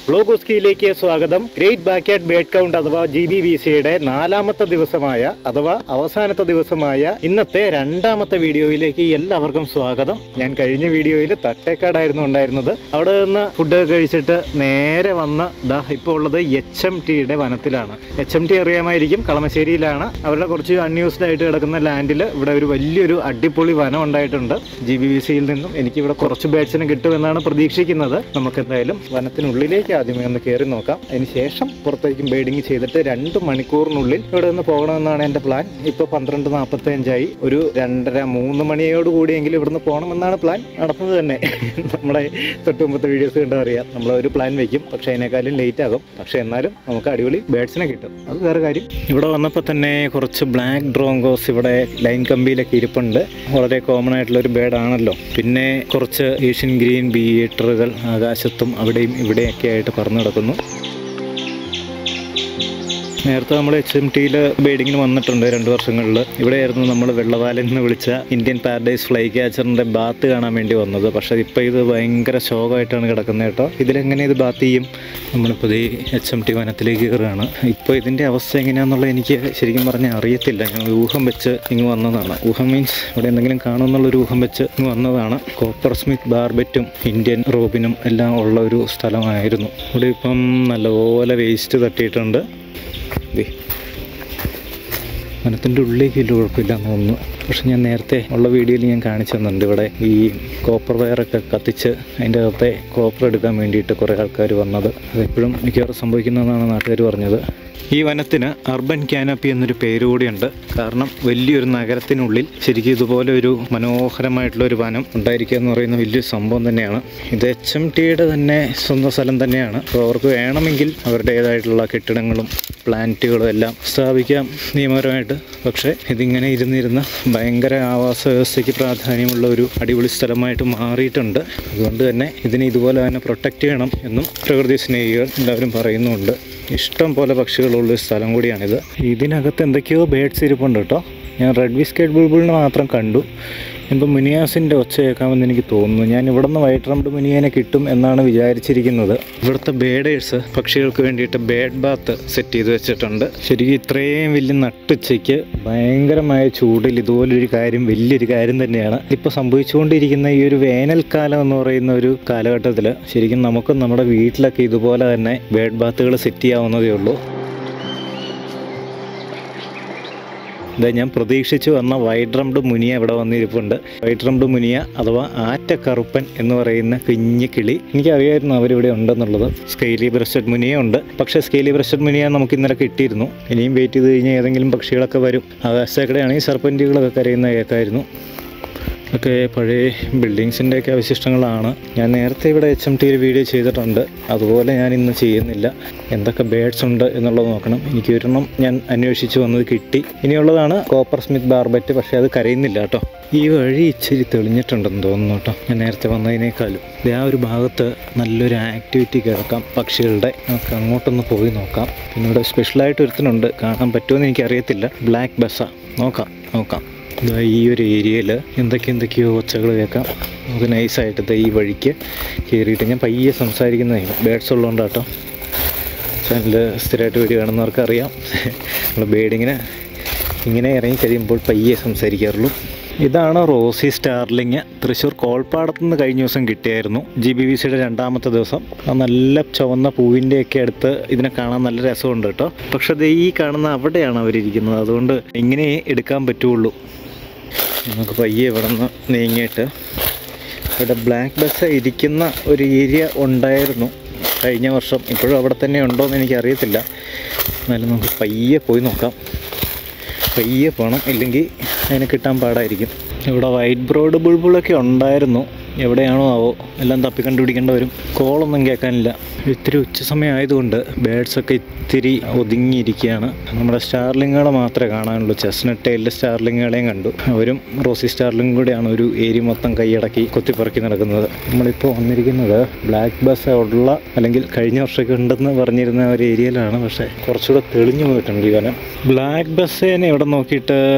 ബ്ലോഗോസ്കിയിലേക്ക് സ്വാഗതം great backyard bird count അഥവാ G B B സിയുടെ നാലാമത്തെ ദിവസമായ അഥവാ അവസാനത്തെ ദിവസമായ ഇന്നത്തെ രണ്ടാമത്തെ വീഡിയോയിലേക്ക് എല്ലാവർക്കും സ്വാഗതം ഞാൻ കഴിഞ്ഞ വീഡിയോയിൽ തട്ടേക്കാടായിരുന്നു ഉണ്ടായിരുന്നത് അവിടെ നിന്ന് ഫുഡ് കഴിച്ചിട്ട് നേരെ വന്ന ദാ ഇപ്പോൾ ഉള്ളത് എച്ച് എം ടിയുടെ വനത്തിലാണ് എച്ച് എം ടി അറിയാമായിരിക്കും കളമശ്ശേരിയിലാണ് അവരുടെ കുറച്ച് അൺയൂസ്ഡ് ആയിട്ട് കിടക്കുന്ന ലാൻഡിൽ ഇവിടെ ഒരു വലിയൊരു അടിപൊളി വനം ഉണ്ടായിട്ടുണ്ട് ജി ബി ബി സിയിൽ നിന്നും എനിക്ക് ഇവിടെ കുറച്ച് ബേഡ്സിനെ കിട്ടുമെന്നാണ് പ്രതീക്ഷിക്കുന്നത് നമുക്ക് എന്തായാലും വനത്തിനുള്ളിലേക്ക് ആദ്യമേ ഒന്ന് കയറി നോക്കാം അതിന് ശേഷം പുറത്തേക്കും ബേഡിങ് ചെയ്തിട്ട് രണ്ട് മണിക്കൂറിനുള്ളിൽ ഇവിടെ നിന്ന് പോകണമെന്നാണ് എൻ്റെ പ്ലാൻ ഇപ്പോൾ പന്ത്രണ്ട് നാൽപ്പത്തി അഞ്ചായി ഒരു രണ്ടര മൂന്ന് മണിയോട് കൂടിയെങ്കിലും ഇവിടുന്ന് പോകണമെന്നാണ് പ്ലാൻ നടന്നത് തന്നെ നമ്മുടെ തൊട്ട് മുമ്പത്തെ വീഡിയോസ് കണ്ടാൽ അറിയാം നമ്മൾ ഒരു പ്ലാൻ വെക്കും പക്ഷേ അതിനേക്കാളും ലേറ്റ് ആകും പക്ഷേ എന്നാലും നമുക്ക് അടിപൊളി ബേഡ്സിനെ കിട്ടും അത് വേറെ കാര്യം ഇവിടെ വന്നപ്പോൾ തന്നെ കുറച്ച് ബ്ലാക്ക് ഡ്രോങ്കോസ് ഇവിടെ ലൈൻ കമ്പിയിലൊക്കെ ഇരിപ്പുണ്ട് വളരെ കോമൺ ആയിട്ടുള്ള ഒരു ബേഡ് ആണല്ലോ പിന്നെ കുറച്ച് ഏഷ്യൻ ഗ്രീൻ ബിയേറ്ററുകൾ ആകാശത്തും അവിടെയും ഇവിടെയൊക്കെ ആയിട്ട് പറന്നു കിടക്കുന്നു നേരത്തെ നമ്മൾ എച്ച് എം ടിയിൽ ബേഡിങ്ങിന് വന്നിട്ടുണ്ട് രണ്ട് വർഷങ്ങളിൽ ഇവിടെയായിരുന്നു നമ്മൾ വെള്ളവാലൻ എന്ന് വിളിച്ച ഇന്ത്യൻ പാരഡൈസ് ഫ്ലൈ ക്യാച്ചറിൻ്റെ ബാത്ത് കാണാൻ വേണ്ടി വന്നത് പക്ഷേ ഇപ്പോൾ ഇത് ഭയങ്കര ശോകമായിട്ടാണ് കിടക്കുന്നത് കേട്ടോ ഇതിലെങ്ങനെ ഇത് ബാത്ത് ചെയ്യും നമ്മളിപ്പോൾ ഈ എച്ച് എം ടി വനത്തിലേക്ക് കയറുകയാണ് ഇപ്പോൾ ഇതിൻ്റെ അവസ്ഥ എങ്ങനെയാണെന്നുള്ളത് എനിക്ക് ശരിക്കും പറഞ്ഞാൽ അറിയത്തില്ല ഞാൻ ഊഹം വെച്ച് ഇങ്ങ് വന്നതാണ് ഊഹം മീൻസ് ഇവിടെ എന്തെങ്കിലും കാണുമെന്നുള്ളൊരു ഊഹം വെച്ച് ഇങ്ങ് വന്നതാണ് കോപ്പർ സ്മിത്ത് ബാർബറ്റും ഇന്ത്യൻ റോബിനും എല്ലാം ഉള്ള ഒരു സ്ഥലമായിരുന്നു ഇവിടെ ഇപ്പം നല്ലപോലെ വേസ്റ്റ് തട്ടിയിട്ടുണ്ട് ദേ വനത്തിൻ്റെ ഉള്ളിലേക്ക് വലിയ കുഴപ്പമില്ല എന്ന് തോന്നുന്നു പക്ഷെ ഞാൻ നേരത്തെ ഉള്ള വീഡിയോയിൽ ഞാൻ കാണിച്ചു തന്നിട്ടുണ്ട് ഇവിടെ ഈ കോപ്പർ വയറൊക്കെ കത്തിച്ച് അതിൻ്റെ അകത്തെ കോപ്പർ എടുക്കാൻ വേണ്ടിയിട്ട് കുറേ ആൾക്കാർ വന്നത് അതെപ്പോഴും മിക്കവാറും സംഭവിക്കുന്നതെന്നാണ് നാട്ടുകാർ പറഞ്ഞത് ഈ വനത്തിന് അർബൻ ക്യാനപ്പി എന്നൊരു പേര് കൂടിയുണ്ട് കാരണം വലിയൊരു നഗരത്തിനുള്ളിൽ ശരിക്കും ഇതുപോലെ ഒരു മനോഹരമായിട്ടുള്ള ഒരു വനം ഉണ്ടായിരിക്കുക എന്ന് പറയുന്ന വലിയൊരു സംഭവം തന്നെയാണ് ഇത് എച്ച് എം ടിയുടെ തന്നെ സ്വന്തം സ്ഥലം തന്നെയാണ് അപ്പോൾ അവർക്ക് വേണമെങ്കിൽ അവരുടേതായിട്ടുള്ള കെട്ടിടങ്ങളും പ്ലാന്റുകളും എല്ലാം സ്ഥാപിക്കാം നിയമപരമായിട്ട് പക്ഷേ ഇതിങ്ങനെ ഇരുന്നിരുന്ന് ഭയങ്കര ആവാസ വ്യവസ്ഥയ്ക്ക് പ്രാധാന്യമുള്ള ഒരു അടിപൊളി സ്ഥലമായിട്ട് മാറിയിട്ടുണ്ട് അതുകൊണ്ട് തന്നെ ഇതിനെ ഇതുപോലെ തന്നെ പ്രൊട്ടക്റ്റ് ചെയ്യണം എന്നും പ്രകൃതി സ്നേഹികൾ എല്ലാവരും പറയുന്നുണ്ട് ഇഷ്ടം പോലെ പക്ഷികളുള്ള ഒരു സ്ഥലം കൂടിയാണിത് ഇതിനകത്ത് എന്തൊക്കെയോ ബേഡ്സ് ഇരിപ്പുണ്ട് കേട്ടോ ഞാൻ റെഡ് വിസ്കറ്റ് ബുൾബിളിനെ മാത്രം കണ്ടു എന്തോ മുനിയാസിൻ്റെ ഒച്ച കേൾക്കാമെന്ന് എനിക്ക് തോന്നുന്നു ഞാൻ ഇവിടെ നിന്ന് വൈറ്റ് റംഡ് മുനിയനെ കിട്ടും എന്നാണ് വിചാരിച്ചിരിക്കുന്നത് ഇവിടുത്തെ ബേഡേഴ്സ് പക്ഷികൾക്ക് വേണ്ടിയിട്ട് ബേഡ് ബാത്ത് സെറ്റ് ചെയ്ത് വെച്ചിട്ടുണ്ട് ശരിക്കും ഇത്രയും വലിയ നട്ടുച്ചയ്ക്ക് ഭയങ്കരമായ ചൂടിൽ ഇതുപോലൊരു കാര്യം വലിയൊരു കാര്യം തന്നെയാണ് ഇപ്പോൾ സംഭവിച്ചുകൊണ്ടിരിക്കുന്ന ഈ ഒരു വേനൽക്കാലം എന്ന് പറയുന്ന ഒരു കാലഘട്ടത്തിൽ ശരിക്കും നമുക്ക് നമ്മുടെ വീട്ടിലൊക്കെ ഇതുപോലെ തന്നെ ബേഡ് ബാത്തുകൾ സെറ്റ് ചെയ്യാവുന്നതേ ഉള്ളൂ ഇതാ ഞാൻ പ്രതീക്ഷിച്ചു വന്ന വൈറ്റ് റംഡ് മുനിയ ഇവിടെ വന്നിരിപ്പുണ്ട് വൈറ്റ് റംഡ് മുനിയ അഥവാ ആറ്റക്കറുപ്പൻ എന്ന് പറയുന്ന കുഞ്ഞു കിളി എനിക്കറിയായിരുന്നു അവരിവിടെ ഉണ്ടെന്നുള്ളത് സ്കെയിലി ബ്രസ്റ്റഡ് മുനിയ ഉണ്ട് പക്ഷേ സ്കെയിലി ബ്രസ്റ്റഡ് മുനിയ നമുക്ക് ഇന്നലെ കിട്ടിയിരുന്നു ഇനിയും വെയിറ്റ് ചെയ്ത് കഴിഞ്ഞാൽ ഏതെങ്കിലും പക്ഷികളൊക്കെ വരും ആകാശത്തേക്കടെയാണെങ്കിൽ സർപ്പൻറ്റുകളൊക്കെ കരയുന്ന കേൾക്കായിരുന്നു ഒക്കെ പഴയ ബിൽഡിങ്സിൻ്റെ ഒക്കെ അവശിഷ്ടങ്ങളാണ് ഞാൻ നേരത്തെ ഇവിടെ എച്ച് എം ടിയിൽ വീഡിയോ ചെയ്തിട്ടുണ്ട് അതുപോലെ ഞാൻ ഇന്ന് ചെയ്യുന്നില്ല എന്തൊക്കെ ബേഡ്സ് ഉണ്ട് എന്നുള്ളത് നോക്കണം എനിക്ക് ഒരെണ്ണം ഞാൻ അന്വേഷിച്ച് വന്നത് കിട്ടി ഇനിയുള്ളതാണ് കോപ്പർ സ്മിത്ത് ബാർബറ്റ് പക്ഷേ അത് കരയുന്നില്ല കേട്ടോ ഈ വഴി ഇച്ചിരി തെളിഞ്ഞിട്ടുണ്ടെന്ന് തോന്നുന്നു കേട്ടോ ഞാൻ നേരത്തെ വന്നതിനേക്കാളും ഇത് ആ ഒരു ഭാഗത്ത് നല്ലൊരു ആക്ടിവിറ്റി കേൾക്കാം പക്ഷികളുടെ നമുക്ക് അങ്ങോട്ടൊന്ന് പോയി നോക്കാം പിന്നെ ഇവിടെ സ്പെഷ്യലായിട്ട് ഒരുത്തനുണ്ട് കാണാൻ പറ്റുമെന്ന് എനിക്കറിയത്തില്ല ബ്ലാക്ക് ബസ്സ നോക്കാം നോക്കാം ഇതാ ഈ ഒരു ഏരിയയിൽ എന്തൊക്കെ എന്തൊക്കെയോ ഒച്ചകൾ കേൾക്കാം നമുക്ക് നൈസായിട്ട് ഇതാ ഈ വഴിക്ക് കയറിയിട്ട് ഞാൻ പയ്യെ സംസാരിക്കുന്നതായിരുന്നു ബേഡ്സ് ഉള്ളതുകൊണ്ട് കേട്ടോ ചാനൽ സ്ഥിരമായിട്ട് വീഡിയോ കാണുന്നവർക്ക് അറിയാം നമ്മൾ ബേഡിങ്ങിന് ഇങ്ങനെ ഇറങ്ങി കഴിയുമ്പോൾ പയ്യെ സംസാരിക്കാറുള്ളൂ ഇതാണ് റോസി സ്റ്റാർലിങ് തൃശ്ശൂർ കോൾപ്പാടത്ത് നിന്ന് കഴിഞ്ഞ ദിവസം കിട്ടിയായിരുന്നു ജി ബി വി സിയുടെ രണ്ടാമത്തെ ദിവസം ആ നല്ല ചുവന്ന പൂവിൻ്റെയൊക്കെ അടുത്ത് ഇതിനെ കാണാൻ നല്ല രസമുണ്ട് കേട്ടോ പക്ഷെ അത് ഈ കാണുന്ന അവിടെയാണ് അവരിയ്ക്കുന്നത് അതുകൊണ്ട് ഇങ്ങനെ എടുക്കാൻ പറ്റുള്ളൂ നമുക്ക് പയ്യെ ഇവിടെ നിന്ന് നീങ്ങിയിട്ട് ഇവിടെ ബ്ലാക്ക് ബസ് ഇരിക്കുന്ന ഒരു ഏരിയ ഉണ്ടായിരുന്നു കഴിഞ്ഞ വർഷം ഇപ്പോഴും അവിടെ തന്നെ ഉണ്ടോ എന്ന് എനിക്കറിയത്തില്ല എന്നാലും നമുക്ക് പയ്യെ പോയി നോക്കാം പയ്യെ പോകണം ഇല്ലെങ്കിൽ അതിന് കിട്ടാൻ പാടായിരിക്കും ഇവിടെ വൈറ്റ് ബ്രോഡ് ബുൾബുളൊക്കെ ഉണ്ടായിരുന്നു എവിടെയാണോ ആവോ എല്ലാം തപ്പി കണ്ടുപിടിക്കേണ്ട വരും കോളൊന്നും കേൾക്കാനില്ല ഇത്തിരി ഉച്ച സമയം ആയതുകൊണ്ട് ബേഡ്സൊക്കെ ഇത്തിരി ഒതുങ്ങിയിരിക്കുകയാണ് നമ്മുടെ സ്റ്റാർലിങ്ങുകളെ മാത്രമേ കാണാനുള്ളൂ ചെസ്നട്ട് ടൈലിൻ്റെ സ്റ്റാർലിങ്ങുകളെയും കണ്ടു അവരും റോസി സ്റ്റാർലിംഗ് കൂടെയാണ് ഒരു ഏരിയ മൊത്തം കൈയടക്കി കൊത്തിപ്പറക്കി നടക്കുന്നത് നമ്മളിപ്പോൾ വന്നിരിക്കുന്നത് ബ്ലാക്ക് ബസ് ഉള്ള അല്ലെങ്കിൽ കഴിഞ്ഞ വർഷമൊക്കെ ഉണ്ടെന്ന് പറഞ്ഞിരുന്ന ഒരു ഏരിയയിലാണ് പക്ഷേ കുറച്ചുകൂടെ തെളിഞ്ഞു പോയിട്ടുണ്ട് ഈ വനം ബ്ലാക്ക് ബസ്സേനെ ഇവിടെ നോക്കിയിട്ട്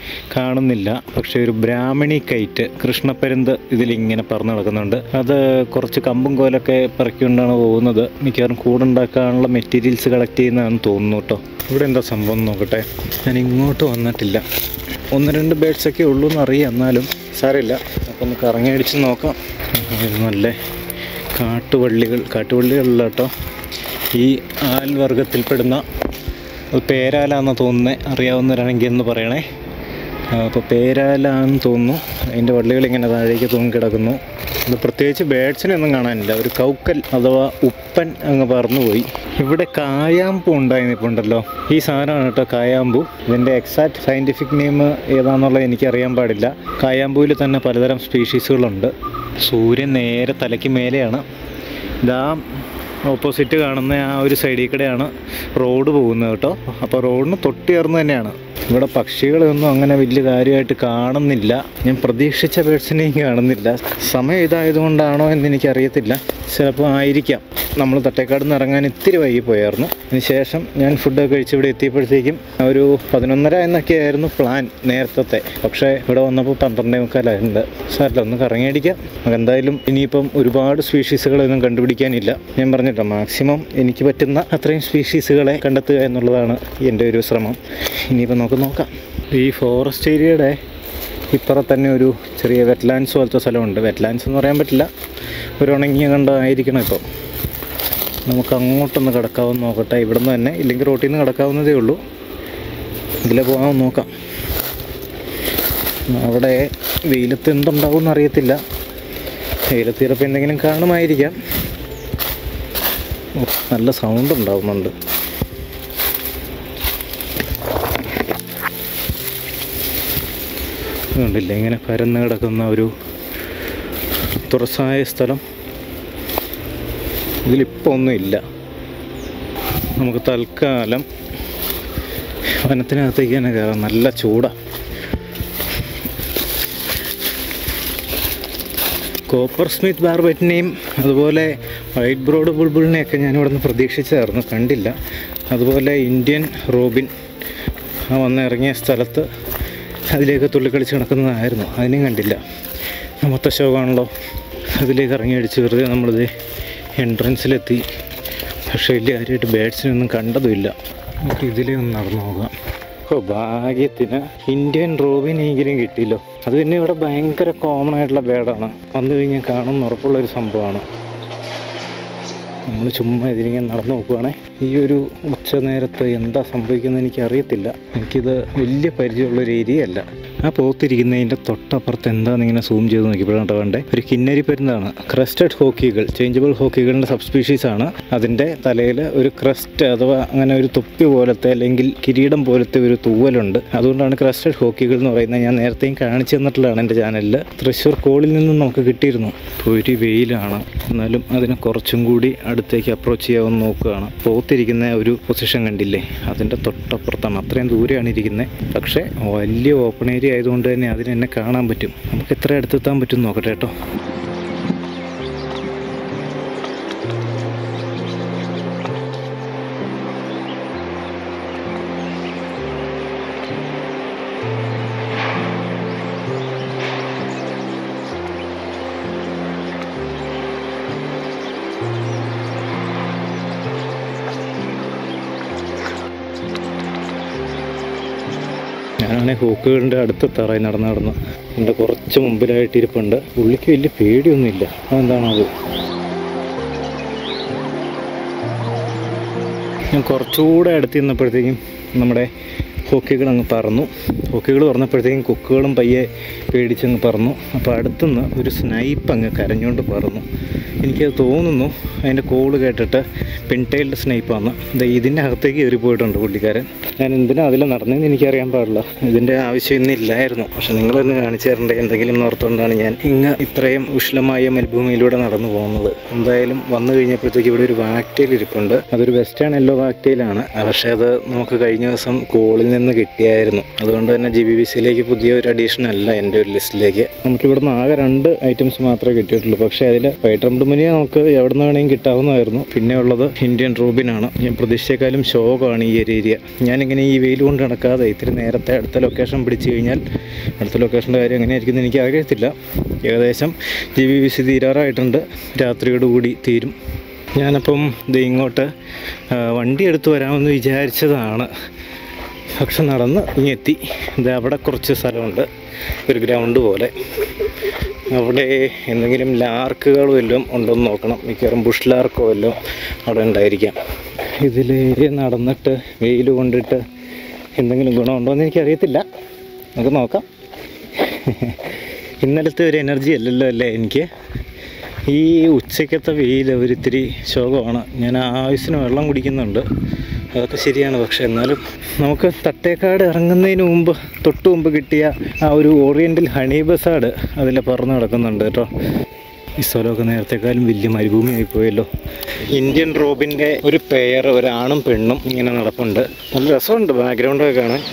കാണുന്നില്ല പക്ഷേ ഒരു ബ്രാഹ്മണി കൈറ്റ് കൃഷ്ണപ്പരുന്ത് ഇതിലിങ്ങനെ പറന്ന് നടക്കുന്നുണ്ട് അത് കുറച്ച് കമ്പും കോലൊക്കെ പറക്കിക്കൊണ്ടാണ് പോകുന്നത് മിക്കവാറും കൂടുണ്ടാക്കാനുള്ള മെറ്റീരിയൽസ് കളക്ട് ചെയ്യുന്നതാണെന്ന് തോന്നുന്നു കേട്ടോ ഇവിടെ എന്താ സംഭവം എന്ന് നോക്കട്ടെ ഞാൻ ഇങ്ങോട്ട് വന്നിട്ടില്ല ഒന്ന് രണ്ട് ബേഡ്സ് ഒക്കെ ഉള്ളൂ എന്നറിയാം എന്നാലും സാരമില്ല അപ്പോൾ ഒന്ന് കറങ്ങി അടിച്ച് നോക്കാം ഇത് നല്ല കാട്ടുവള്ളികൾ കാട്ടുവള്ളികളല്ല കേട്ടോ ഈ ആൽവർഗത്തിൽപ്പെടുന്ന അത് പേരാലാന്ന് തോന്നുന്നത് അറിയാവുന്നവരാണെങ്കിൽ എന്ന് പറയണേ അപ്പോൾ പേരാലാന്ന് തോന്നുന്നു അതിൻ്റെ വള്ളികൾ ഇങ്ങനെ താഴേക്ക് തൂങ്ങി കിടക്കുന്നു ഇത് പ്രത്യേകിച്ച് ബേഡ്സിനെ ഒന്നും കാണാനില്ല ഒരു കൗക്കൽ അഥവാ ഉപ്പൻ അങ്ങ് പറന്നുപോയി ഇവിടെ കായാമ്പൂ ഉണ്ടായി നിൽപ്പുണ്ടല്ലോ ഈ സാധനമാണ് കേട്ടോ കായാമ്പൂ ഇതിൻ്റെ എക്സാക്ട് സയൻറ്റിഫിക് നെയിം ഏതാണെന്നുള്ളത് എനിക്കറിയാൻ പാടില്ല കായാമ്പൂവിൽ തന്നെ പലതരം സ്പീഷീസുകളുണ്ട് സൂര്യൻ നേരെ തലയ്ക്ക് മേലെയാണ് ഇതാ ഓപ്പോസിറ്റ് കാണുന്ന ആ ഒരു സൈഡിൽ കൂടെയാണ് റോഡ് പോകുന്നത് കേട്ടോ അപ്പോൾ റോഡിന് തൊട്ട് ചേർന്ന് തന്നെയാണ് ഇവിടെ പക്ഷികളൊന്നും അങ്ങനെ വലിയ കാര്യമായിട്ട് കാണുന്നില്ല ഞാൻ പ്രതീക്ഷിച്ച ബേഡ്സിനെയും കാണുന്നില്ല സമയം ഇതായതുകൊണ്ടാണോ എന്ന് എനിക്കറിയത്തില്ല ചിലപ്പോൾ ആയിരിക്കാം നമ്മൾ തട്ടേക്കാട് നിന്ന് ഇറങ്ങാൻ ഇത്തിരി വൈകിപ്പോയായിരുന്നു അതിനുശേഷം ഞാൻ ഫുഡൊക്കെ കഴിച്ച് ഇവിടെ എത്തിയപ്പോഴത്തേക്കും ഒരു പതിനൊന്നര എന്നൊക്കെ ആയിരുന്നു പ്ലാൻ നേരത്തെ പക്ഷേ ഇവിടെ വന്നപ്പോൾ പന്ത്രണ്ടേ മുക്കാലായിട്ടുണ്ട് സാറില്ല ഒന്ന് കറങ്ങിയടിക്കാം എന്തായാലും ഇനിയിപ്പം ഒരുപാട് സ്പീഷീസുകളൊന്നും കണ്ടുപിടിക്കാനില്ല ഞാൻ പറഞ്ഞിട്ടോ മാക്സിമം എനിക്ക് പറ്റുന്ന അത്രയും സ്പീഷീസുകളെ കണ്ടെത്തുക എന്നുള്ളതാണ് എൻ്റെ ഒരു ശ്രമം ഇനിയിപ്പോൾ നമുക്ക് നോക്കാം ഈ ഫോറസ്റ്റ് ഏരിയയുടെ ഇപ്പുറത്ത് തന്നെ ഒരു ചെറിയ വെറ്റ്ലാൻഡ്സ് പോലത്തെ സ്ഥലമുണ്ട് വെറ്റ്ലാൻഡ്സ് എന്ന് പറയാൻ പറ്റില്ല ഒരു ഉണങ്ങിയ കണ്ടായിരിക്കണം ഇപ്പോൾ നമുക്ക് അങ്ങോട്ടൊന്ന് കിടക്കാമെന്ന് നോക്കട്ടെ ഇവിടുന്ന് തന്നെ ഇല്ലെങ്കിൽ റോട്ടിൽ നിന്ന് കിടക്കാവുന്നതേ ഉള്ളൂ ഇതിലെ പോകാൻ നോക്കാം അവിടെ വെയിലത്ത് എന്തുണ്ടാവും അറിയത്തില്ല വെയിലത്ത് ചിലപ്പോൾ എന്തെങ്കിലും കാണുമായിരിക്കാം ഓ, നല്ല സൗണ്ട് ഉണ്ടാവുന്നുണ്ട് കണ്ടില്ല ഇങ്ങനെ പരന്ന് കിടക്കുന്ന ഒരു തുറസായ സ്ഥലം ഇതിലിപ്പോൾ ഒന്നുമില്ല നമുക്ക് തൽക്കാലം വനത്തിനകത്തേക്ക് തന്നെ കയറാം നല്ല ചൂടാണ് കോപ്പർ സ്മിത്ത് ബാർബറ്റിനെയും അതുപോലെ വൈറ്റ് ബ്രോഡ് ബുൾബുളിനെയൊക്കെ ഞാൻ ഇവിടെ നിന്ന് പ്രതീക്ഷിച്ചായിരുന്നു കണ്ടില്ല അതുപോലെ ഇന്ത്യൻ റോബിൻ ആ വന്നിറങ്ങിയ സ്ഥലത്ത് അതിലേക്ക് തുള്ളിക്കളിച്ച് നടക്കുന്നതായിരുന്നു അതിനെയും കണ്ടില്ല മൊത്ത ശോകമാണല്ലോ അതിലേക്ക് ഇറങ്ങി അടിച്ച് വെറുതെ നമ്മളിത് എൻട്രൻസിലെത്തി പക്ഷേ വലിയ കാര്യമായിട്ട് ബേഡ്സിനൊന്നും കണ്ടതുമില്ല നമുക്ക് ഇതിലേ ഒന്ന് നടന്നു നോക്കാം ഓ ഭാഗ്യത്തിന് ഇന്ത്യൻ റോബിനെങ്കിലും കിട്ടിയല്ലോ അത് പിന്നെ ഇവിടെ ഭയങ്കര കോമൺ ആയിട്ടുള്ള ബേഡാണ് വന്നു കഴിഞ്ഞാൽ കാണുന്ന ഉറപ്പുള്ളൊരു സംഭവമാണ് നമ്മൾ ചുമ്മാ ഇതിലിങ്ങനെ നടന്നു നോക്കുവാണേ ഈ ഒരു ഉച്ച നേരത്ത് എന്താ സംഭവിക്കുന്നത് എനിക്ക് അറിയത്തില്ല എനിക്കിത് വലിയ പരിചയമുള്ളൊരു ഏരിയ അല്ല ആ പോത്തിരിക്കുന്നതിൻ്റെ തൊട്ടപ്പുറത്ത് എന്താണെന്ന് ഇങ്ങനെ സൂം ചെയ്ത് നോക്കിയപ്പോഴാണ് വേണ്ടേ ഒരു കിന്നരി പരുന്താണ് ക്രസ്റ്റഡ് ഹോക്കികൾ ചേഞ്ചബിൾ ഹോക്കികളുടെ സബ്സ്പീഷീസ് ആണ് അതിൻ്റെ തലയിൽ ഒരു ക്രസ്റ്റ് അഥവാ അങ്ങനെ ഒരു തൊപ്പി പോലത്തെ അല്ലെങ്കിൽ കിരീടം പോലത്തെ ഒരു തൂവലുണ്ട് അതുകൊണ്ടാണ് ക്രസ്റ്റഡ് ഹോക്കികൾ എന്ന് പറയുന്നത് ഞാൻ നേരത്തെയും കാണിച്ചു തന്നിട്ടുള്ളതാണ് എൻ്റെ ചാനലിൽ തൃശ്ശൂർ കോളിൽ നിന്നും നമുക്ക് കിട്ടിയിരുന്നു ഒരു വെയിലാണ് എന്നാലും അതിനെ കുറച്ചും കൂടി അടുത്തേക്ക് അപ്രോച്ച് ചെയ്യാമെന്ന് നോക്കുകയാണ് പോത്തിരിക്കുന്ന ഒരു പൊസിഷൻ കണ്ടില്ലേ അതിൻ്റെ തൊട്ടപ്പുറത്താണ് അത്രയും ദൂരെയാണ് ഇരിക്കുന്നത് പക്ഷേ വലിയ ഓപ്പൺ ഏരിയ ആയതുകൊണ്ട് തന്നെ അതിന് എന്നെ കാണാൻ പറ്റും നമുക്ക് എത്ര അടുത്തെത്താൻ പറ്റും എന്ന് നോക്കട്ടെ കേട്ടോ ഞാനാണെങ്കിൽ ഹൂക്കുകളുടെ അടുത്ത് തറയി നടന്ന് നടന്ന് എൻ്റെ കുറച്ച് മുമ്പിലായിട്ട് ഇരിപ്പുണ്ട് പുള്ളിക്ക് വലിയ പേടിയൊന്നുമില്ല അതെന്താണത് ഞാൻ കുറച്ചുകൂടെ അടുത്ത് നിന്നപ്പോഴത്തേക്കും നമ്മുടെ ഹോക്കികൾ അങ്ങ് പറന്നു ഹോക്കികൾ പറഞ്ഞപ്പോഴത്തേക്കും കുക്കുകളും പയ്യെ പേടിച്ചങ്ങ് പറന്നു അപ്പോൾ അടുത്തുനിന്ന് ഒരു സ്നൈപ്പ് അങ്ങ് കരഞ്ഞുകൊണ്ട് പറന്നു എനിക്കത് തോന്നുന്നു അതിൻ്റെ കോള് കേട്ടിട്ട് പിൻടൈൽഡ് സ്നൈപ്പാണ് ഇത് ഇതിൻ്റെ അകത്തേക്ക് കയറി പോയിട്ടുണ്ട് പുള്ളിക്കാരൻ ഞാൻ എന്തിനാ അതിൽ നടന്നതെന്ന് എനിക്കറിയാൻ പാടില്ല ഇതിൻ്റെ ആവശ്യം ഇന്നില്ലായിരുന്നു പക്ഷെ നിങ്ങളൊന്ന് കാണിച്ചു തരണ്ടേ എന്തെങ്കിലും എന്ന് ഓർത്തുകൊണ്ടാണ് ഞാൻ ഇങ്ങ് ഇത്രയും ഉഷ്ണമായ മരുഭൂമിയിലൂടെ നടന്നു പോകുന്നത് എന്തായാലും വന്നു കഴിഞ്ഞപ്പോഴത്തേക്ക് ഇവിടെ ഒരു വാക്ടയിൽ ഇരിപ്പുണ്ട് അതൊരു വെസ്റ്റേൺ യെല്ലോ വാക്ടയിലാണ് പക്ഷേ അത് നമുക്ക് കഴിഞ്ഞ ദിവസം കോളിൽ നിന്ന് നിന്ന് കിട്ടിയായിരുന്നു അതുകൊണ്ട് തന്നെ ജി ബി ബി സിയിലേക്ക് പുതിയ ഒരു അഡീഷൻ അല്ല എൻ്റെ ഒരു ലിസ്റ്റിലേക്ക് നമുക്ക് ഇവിടുന്ന് ആകെ രണ്ട് ഐറ്റംസ് മാത്രമേ കിട്ടിയിട്ടുള്ളൂ പക്ഷേ അതിൽ വൈറ്റ് റംഡ് മുനിയെ നമുക്ക് എവിടെ നിന്ന് വേണമെങ്കിൽ കിട്ടാവുന്നതായിരുന്നു പിന്നെ ഉള്ളത് ഇന്ത്യൻ റൂബിനാണ് ഞാൻ പ്രതീക്ഷിച്ചേക്കാളും ശോകമാണ് ഈ ഒരു ഏരിയ ഞാനിങ്ങനെ ഈ വെയിൽ കൊണ്ട് നടക്കാതെ ഇത്തിരി നേരത്തെ അടുത്ത ലൊക്കേഷൻ പിടിച്ചു കഴിഞ്ഞാൽ അടുത്ത ലൊക്കേഷൻ്റെ കാര്യം എങ്ങനെയായിരിക്കും എന്ന് എനിക്ക് അറിയത്തില്ല ഏകദേശം ജി ബി ബി സി തീരാറായിട്ടുണ്ട് രാത്രിയോടുകൂടി തീരും ഞാനപ്പം ഇത് ഇങ്ങോട്ട് ആ, വണ്ടി എടുത്ത് വരാമെന്ന് വിചാരിച്ചതാണ് പക്ഷെ നടന്ന് ഇങ്ങെത്തി ഇത് അവിടെ കുറച്ച് സ്ഥലമുണ്ട് ഒരു ഗ്രൗണ്ട് പോലെ അവിടെ എന്തെങ്കിലും ലാർക്കുകൾ വല്ലതും ഉണ്ടോയെന്ന് നോക്കണം മിക്കവാറും ബുഷ് ലാർക്കോ വല്ലതും അവിടെ ഉണ്ടായിരിക്കാം ഇതിൽ നടന്നിട്ട് വെയിൽ കൊണ്ടിട്ട് എന്തെങ്കിലും ഗുണമുണ്ടോ എന്ന് എനിക്കറിയത്തില്ല നമുക്ക് നോക്കാം ഇന്നലത്തെ ഒരു എനർജി അല്ലല്ലോ അല്ലേ എനിക്ക് ഈ ഉച്ചയ്ക്കത്തെ വെയിൽ ഒരിത്തിരി ശോകമാണ് ഞാൻ ആവശ്യത്തിന് വെള്ളം കുടിക്കുന്നുണ്ട് അതൊക്കെ ശരിയാണ് പക്ഷെ എന്നാലും നമുക്ക് തട്ടേക്കാട് ഇറങ്ങുന്നതിന് മുമ്പ് തൊട്ട് മുമ്പ് കിട്ടിയ ആ ഒരു ഓറിയൻ്റൽ ഹണി ബസാഡ് അതിൽ പറന്ന് കിടക്കുന്നുണ്ട് കേട്ടോ ഈ സ്ഥലമൊക്കെ നേരത്തെക്കാളും വലിയ മരുഭൂമിയായി പോയല്ലോ ഇന്ത്യൻ റോബിൻ്റെ ഒരു പെയർ ഒരാണും പെണ്ണും ഇങ്ങനെ നടപ്പുണ്ട് നല്ല രസമുണ്ട് ബാക്ക്ഗ്രൗണ്ടൊക്കെ കാണാൻ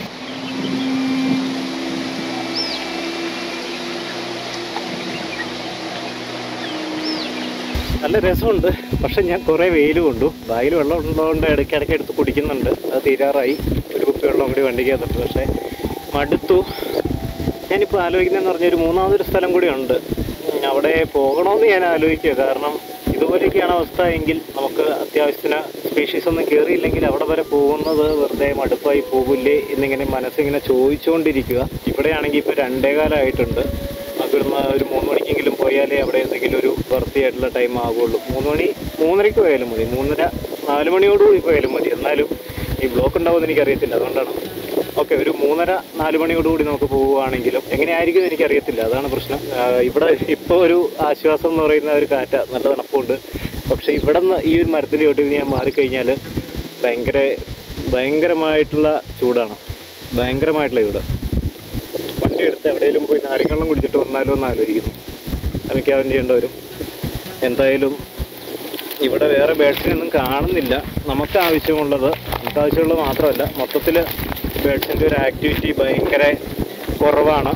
നല്ല രസമുണ്ട് പക്ഷെ ഞാൻ കുറേ വെയിൽ കൊണ്ടു ബാഗിൽ വെള്ളം ഉള്ളതുകൊണ്ട് ഇടയ്ക്ക് ഇടയ്ക്ക് എടുത്ത് കുടിക്കുന്നുണ്ട് അത് തീരാറായി ഒരു കുപ്പി വെള്ളം കൂടി വണ്ടിക്കകത്തുണ്ട് പക്ഷേ മടുത്തു ഞാനിപ്പോൾ ആലോചിക്കുന്നതെന്ന് പറഞ്ഞാൽ ഒരു മൂന്നാമതൊരു സ്ഥലം കൂടി ഉണ്ട് ഉം, അവിടെ പോകണമെന്ന് ഞാൻ ആലോചിക്കുക കാരണം ഇതുപോലെയൊക്കെയാണ് അവസ്ഥ എങ്കിൽ നമുക്ക് അത്യാവശ്യത്തിന് സ്പീഷീസ് ഒന്നും കയറിയില്ലെങ്കിൽ അവിടെ വരെ പോകുന്നത് വെറുതെ മടുപ്പായി പോകില്ലേ എന്നിങ്ങനെ മനസ്സിങ്ങനെ ചോദിച്ചുകൊണ്ടിരിക്കുക ഇവിടെയാണെങ്കിൽ ഇപ്പോൾ രണ്ടേകാലമായിട്ടുണ്ട് നമുക്ക് ഇവിടുന്ന് ഒരു മൂന്ന് മണിക്കെങ്കിലും പോയാലേ അവിടെ എന്തെങ്കിലും ഒരു വൃത്തിയായിട്ടുള്ള ടൈം ആകുള്ളൂ മൂന്ന് മണി മൂന്നരയ്ക്ക് പോയാലും മതി മൂന്നര നാല് മണിയോടുകൂടി പോയാലും മതി എന്നാലും ഈ ബ്ലോക്ക് ഉണ്ടാവുമെന്ന് എനിക്കറിയത്തില്ല അതുകൊണ്ടാണ് ഓക്കെ ഒരു മൂന്നര നാല് മണിയോടുകൂടി നമുക്ക് പോവുകയാണെങ്കിലും എങ്ങനെയായിരിക്കും എന്ന് എനിക്കറിയത്തില്ല അതാണ് പ്രശ്നം ആ, ഇവിടെ ഇപ്പോൾ ഒരു ആശ്വാസം എന്ന് പറയുന്ന ഒരു കാറ്റ നല്ല തണുപ്പുണ്ട് പക്ഷേ ഇവിടെ നിന്ന് ഈ ഒരു മരത്തിൻ്റെ ചോട്ടിൽ ഞാൻ മാറിക്കഴിഞ്ഞാൽ ഭയങ്കര ഭയങ്കരമായിട്ടുള്ള ചൂടാണ് ഭയങ്കരമായിട്ടുള്ള ചൂട് വണ്ടി എടുത്ത് എവിടെയെങ്കിലും പോയി നാരങ്ങള്ളം കുടിച്ചിട്ട് വന്നാലോ എന്ന് ആലോചിക്കുന്നു അത് മിക്കവാറും ചെയ്യേണ്ടി വരും എന്തായാലും ഇവിടെ വേറെ ബേഡ്സിനൊന്നും കാണുന്നില്ല നമുക്ക് ആവശ്യമുള്ളത് നമുക്ക് ആവശ്യമുള്ളത് മാത്രമല്ല മൊത്തത്തിൽ ബേഡ്സിൻ്റെ ഒരു ആക്ടിവിറ്റി ഭയങ്കര കുറവാണ്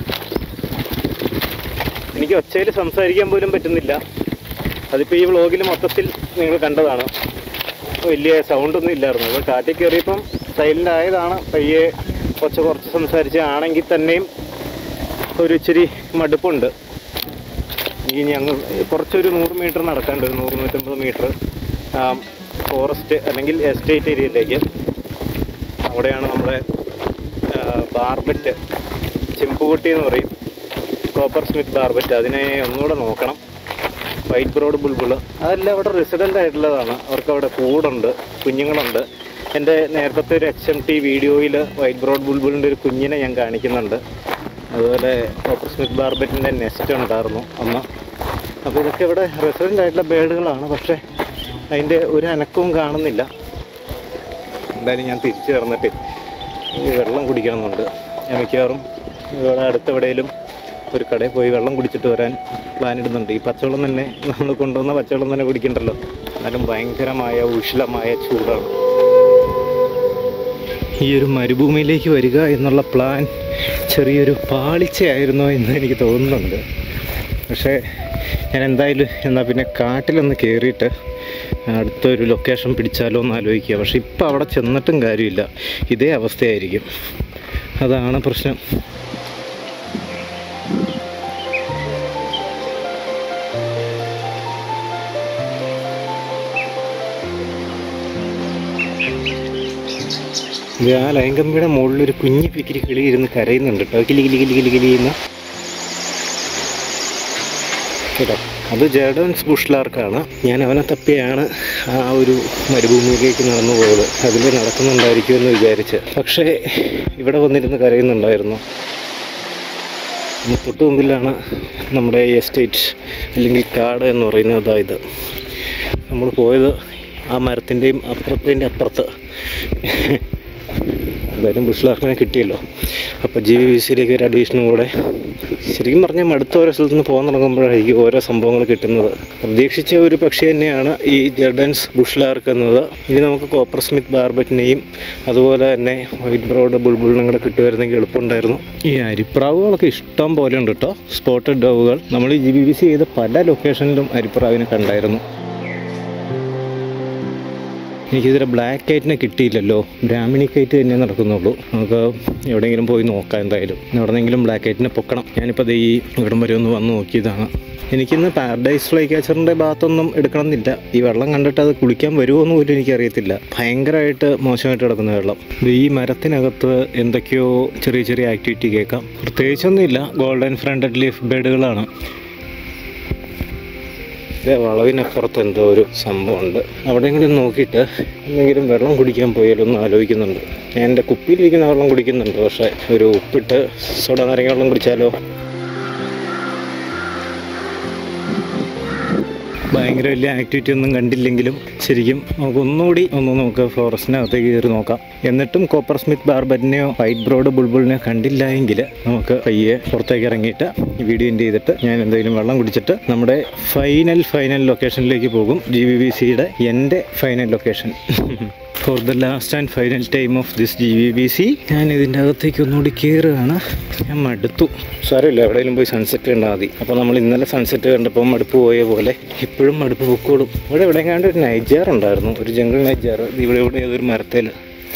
എനിക്ക് ഒച്ചയിൽ സംസാരിക്കാൻ പോലും പറ്റുന്നില്ല അതിപ്പോൾ ഈ വ്ളോഗിൽ മൊത്തത്തിൽ നിങ്ങൾ കണ്ടതാണ് വലിയ സൗണ്ടൊന്നും ഇല്ലായിരുന്നു അപ്പോൾ കാട്ടിൽ കയറിയപ്പം സൈലൻ്റ് ആയതാണ് പയ്യെ കുറച്ച് കുറച്ച് സംസാരിച്ചാണെങ്കിൽ തന്നെയും ഒരു ഇച്ചിരി മടുപ്പുണ്ട് ഈ ഞങ്ങൾ കുറച്ചൊരു നൂറ് മീറ്റർ നടക്കാണ്ട് ഒരു നൂറ് നൂറ്റമ്പത് മീറ്റർ ഫോറസ്റ്റ് അല്ലെങ്കിൽ എസ്റ്റേറ്റ് ഏരിയയിലേക്ക് അവിടെയാണ് നമ്മുടെ ബാർബറ്റ് ചെമ്പുകുട്ടി എന്ന് പറയും കോപ്പർ സ്മിത്ത് ബാർബറ്റ് അതിനെ ഒന്നുകൂടെ നോക്കണം വൈറ്റ് ബ്രോഡ് ബുൾബിള് അതെല്ലാം അവിടെ റെസിഡൻ്റ് ആയിട്ടുള്ളതാണ് അവർക്ക് അവിടെ കൂടുണ്ട് കുഞ്ഞുങ്ങളുണ്ട് എൻ്റെ നേരത്തെ ഒരു എച്ച് എം ടി വീഡിയോയിൽ വൈറ്റ് ബ്രോഡ് ബുൾബിളിൻ്റെ ഒരു കുഞ്ഞിനെ ഞാൻ കാണിക്കുന്നുണ്ട് അതുപോലെ കോപ്പർ സ്മിത്ത് ബാർബറ്റിൻ്റെ നെസ്റ്റ് ഉണ്ടായിരുന്നു അന്ന് അപ്പോൾ ഇതൊക്കെ ഇവിടെ റെസിഡൻ്റ് ആയിട്ടുള്ള ബേഡുകളാണ് പക്ഷേ അതിൻ്റെ ഒരു അനക്കവും കാണുന്നില്ല എന്തായാലും ഞാൻ തിരിച്ചു കയറുന്നിട്ട് ഈ വെള്ളം കുടിക്കണമെന്നുണ്ട് ഞാൻ മിക്കവാറും ഇവിടെ അടുത്തെവിടെയും ഒരു കടയിൽ പോയി വെള്ളം കുടിച്ചിട്ട് വരാൻ പ്ലാൻ ഇടുന്നുണ്ട് ഈ പച്ചവെള്ളം തന്നെ നമ്മൾ കൊണ്ടുവന്ന പച്ചവെള്ളം തന്നെ കുടിക്കണ്ടല്ലോ എന്നാലും ഭയങ്കരമായ ഉഷ്ലമായ ചൂടാണ് ഈ ഒരു മരുഭൂമിയിലേക്ക് വരിക എന്നുള്ള പ്ലാൻ ചെറിയൊരു പാളിച്ചയായിരുന്നോ എന്ന് എനിക്ക് തോന്നുന്നുണ്ട് പക്ഷേ ഞാൻ എന്തായാലും എന്നാൽ പിന്നെ കാട്ടിലൊന്ന് കയറിയിട്ട് അടുത്തൊരു ലൊക്കേഷൻ പിടിച്ചാലോ എന്ന് ആലോചിക്കുക പക്ഷേ ഇപ്പോൾ അവിടെ ചെന്നിട്ടും കാര്യമില്ല ഇതേ അവസ്ഥയായിരിക്കും അതാണ് പ്രശ്നം ഇത് ആ ലയങ്കമ്പിയുടെ മുകളിൽ ഒരു കുഞ്ഞി പിക്കിരി കിളി ഇരുന്ന് കരയുന്നുണ്ട് കേട്ടോ കിലി കിലി കിലി കിലി കിലി എന്ന് കേട്ടോ അത് ജേഡൻസ് ബുഷ്ലാർക്കാണ് ഞാൻ അവനെ തപ്പിയാണ് ആ ഒരു മരുഭൂമിയിലേക്ക് നടന്നു പോയത് അതിൽ നടക്കുന്നുണ്ടായിരിക്കുമെന്ന് വിചാരിച്ച് പക്ഷേ ഇവിടെ വന്നിരുന്ന് കരയുന്നുണ്ടായിരുന്നു തൊട്ട് മുമ്പിലാണ് നമ്മുടെ എസ്റ്റേറ്റ് അല്ലെങ്കിൽ കാട് എന്ന് പറയുന്നത് അതായത് നമ്മൾ പോയത് ആ മരത്തിൻ്റെയും അപ്പുറത്തിൻ്റെ അപ്പുറത്ത് എന്തായാലും ബുഷ്ലാർക്കിനെ കിട്ടിയല്ലോ അപ്പോൾ ജി വി സിയിലേക്ക് ഒരു അഡീഷനും കൂടെ ശരിക്കും പറഞ്ഞാൽ മടുത്ത ഓരോ സ്ഥലത്ത് നിന്ന് പോകാൻ തുടങ്ങുമ്പോഴായിരിക്കും ഓരോ സംഭവങ്ങൾ കിട്ടുന്നത് പ്രതീക്ഷിച്ച ഒരു പക്ഷി തന്നെയാണ് ഈ ജഡൻസ് ബുഷ്ലാർക്ക് എന്നത് ഇനി നമുക്ക് കോപ്പർ സ്മിത്ത് ബാർബറ്റിനെയും അതുപോലെ തന്നെ വൈറ്റ് ബ്രോഡ് ബുൾബുളിനും കൂടെ കിട്ടുമായിരുന്നെങ്കിൽ എളുപ്പമുണ്ടായിരുന്നു ഈ അരിപ്രാവുകളൊക്കെ ഇഷ്ടം പോലെ ഉണ്ട് കേട്ടോ സ്പോട്ടഡ് ഡോവുകൾ നമ്മൾ ഈ ജി ബി ബി സി ചെയ്ത പല ലൊക്കേഷനിലും അരിപ്രാവിനെ കണ്ടായിരുന്നു എനിക്കിതിലെ ബ്ലാക്ക് കൈറ്റിനെ കിട്ടിയില്ലല്ലോ ബ്രാഹ്മിണി കൈറ്റ് തന്നെ നടക്കുന്നുള്ളൂ നമുക്ക് എവിടെയെങ്കിലും പോയി നോക്കാം എന്തായാലും എവിടെന്നെങ്കിലും ബ്ലാക്ക് കൈറ്റിനെ പൊക്കണം ഞാനിപ്പോൾ ദേ ഈ ഇവിടം വരെ ഒന്ന് വന്ന് നോക്കിയതാണ് എനിക്കിന്ന് പാരഡൈസ് ഫ്ലൈ കാച്ചറിൻ്റെ ഭാഗത്തൊന്നും എടുക്കണമെന്നില്ല ഈ വെള്ളം കണ്ടിട്ട് അത് കുളിക്കാൻ വരുമോ എന്ന് പോലും എനിക്കറിയത്തില്ല ഭയങ്കരമായിട്ട് മോശമായിട്ട് കിടക്കുന്ന വെള്ളം ഇത് ഈ മരത്തിനകത്ത് എന്തൊക്കെയോ ചെറിയ ചെറിയ ആക്ടിവിറ്റി കേൾക്കാം പ്രത്യേകിച്ചൊന്നുമില്ല ഗോൾഡൻ ഫ്രണ്ടഡ് ലീഫ് ബേഡുകളാണ് ഇതേ വളവിനപ്പുറത്ത് എന്തോ ഒരു സംഭവമുണ്ട് അവിടെയെങ്കിലും നോക്കിയിട്ട് എന്തെങ്കിലും വെള്ളം കുടിക്കാൻ പോയാലോ എന്ന് ആലോചിക്കുന്നുണ്ട് ഞാൻ എൻ്റെ കുപ്പിയിലിരിക്കുന്ന വെള്ളം കുടിക്കുന്നുണ്ട് പക്ഷേ ഒരു ഉപ്പിട്ട് സോഡ നാരങ്ങ വെള്ളം കുടിച്ചാലോ ഭയങ്കര വലിയ ആക്ടിവിറ്റി ഒന്നും കണ്ടില്ലെങ്കിലും ശരിക്കും നമുക്ക് ഒന്നുകൂടി ഒന്ന് നമുക്ക് ഫോറസ്റ്റിനകത്തേക്ക് കയറി നോക്കാം എന്നിട്ടും കോപ്പർ സ്മിത്ത് ബാർബറ്റിനെയോ വൈറ്റ് ബ്രോഡ് ബുൾബുളിനെയോ കണ്ടില്ല എങ്കിൽ നമുക്ക് പയ്യെ പുറത്തേക്ക് ഇറങ്ങിയിട്ട് ഈ വീഡിയോ എൻഡ് ചെയ്തിട്ട് ഞാൻ എന്തെങ്കിലും വെള്ളം കുടിച്ചിട്ട് നമ്മുടെ ഫൈനൽ ഫൈനൽ ലൊക്കേഷനിലേക്ക് പോകും ജി വി ബി സിയുടെ എൻ്റെ final location for the last and final time of this G V B C ഞാൻ ഇതിൻ്റെ അകത്തേക്ക് ഒന്നുകൂടി കയറുകയാണ് ഞാൻ മടുത്തു സാരമില്ല എവിടെയെങ്കിലും പോയി സൺസെറ്റ് കണ്ടാൽ മതി അപ്പോൾ നമ്മൾ ഇന്നലെ സൺസെറ്റ് കണ്ടപ്പോൾ മടുപ്പ് പോയ പോലെ ഇപ്പോഴും മടുപ്പ് പൊക്കോളും ഇവിടെ ഇവിടെ കണ്ട് ഒരു നൈജാർ ഉണ്ടായിരുന്നു ഒരു ജംഗിൾ നൈജാർ ഇവിടെ ഇവിടെ ഏതൊരു മരത്തിൽ